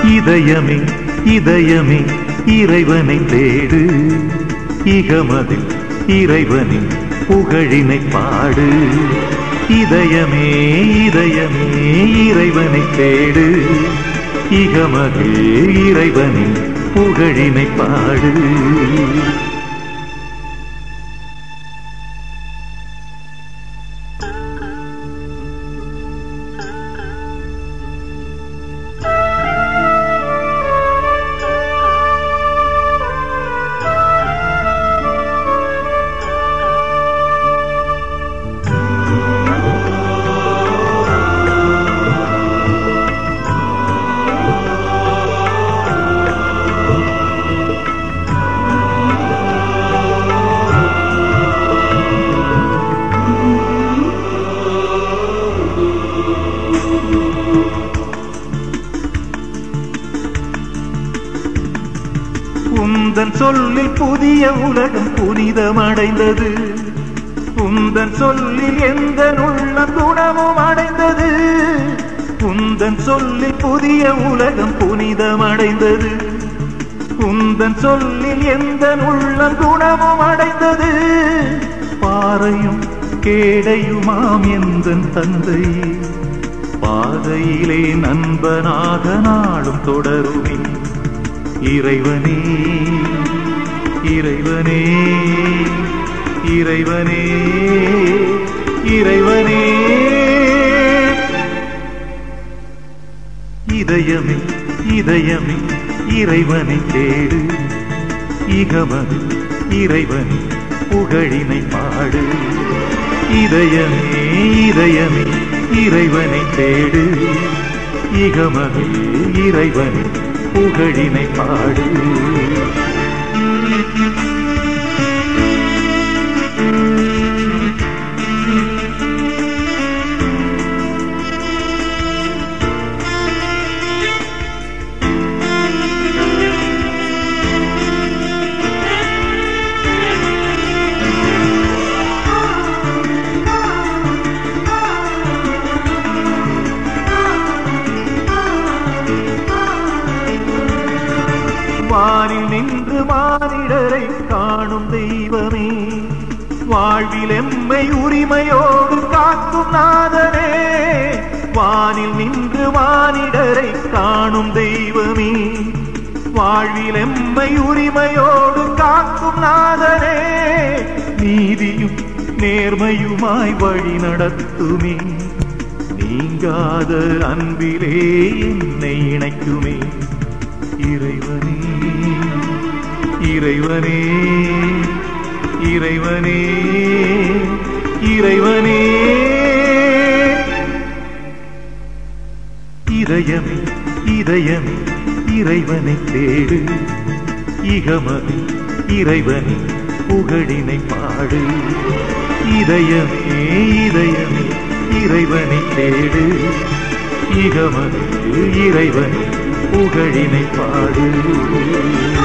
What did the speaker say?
இதயமே இதயமே இறைவனை தேடு இகமதில் இறைவனின் புகழினை பாடு இதயமே இதயமே இறைவனை தேடு இகமதில் இறைவனின் புகழினை பாடு உந்தன் சொல்லில் புதிய உலகம் புனிதமடைந்தது உந்தன் சொல்லில் எந்த உள்ளம் குணமும் அடைந்தது உந்தன் சொல்லில் புதிய உலகம் புனிதமடைந்தது உந்தன் சொல்லில் எந்த உள்ளம் குணமும் அடைந்தது பாறையும் கேடையுமாம் எந்தன் தந்தை பாதையிலே நண்பனாக நாளும் தொடருமே இறைவனே இறைவனே இறைவனே இறைவனே இதயமே இதயமே இறைவனை தேடு இகமது இறைவனே புகழினை பாடு இதயமே இதயமே இறைவனை தேடு இகமது இறைவனே புகழினை பாடு வானில் நின்று மானிடரை காணும் தெய்வமே வாழ்வில் எம்மை உரிமையோடு காக்கும் நாதனே வானில் நின்று மானிடரை காணும் தெய்வமே வாழ்வில் எம்மை உரிமையோடு காக்கும் நாதனே நீதியும் நேர்மையுமாய் வழி நடத்துமே நீங்காத அன்பிலே என்னை இணைக்குமே இறைவனே இறைவனே இறைவனே இறைவனே இதயமே இதயமே இறைவனை தேடு இகமது இறைவனே புகழினை பாடு இதயமே இதயமே இறைவனை தேடு இகமது இறைவனே புகழினை பாடு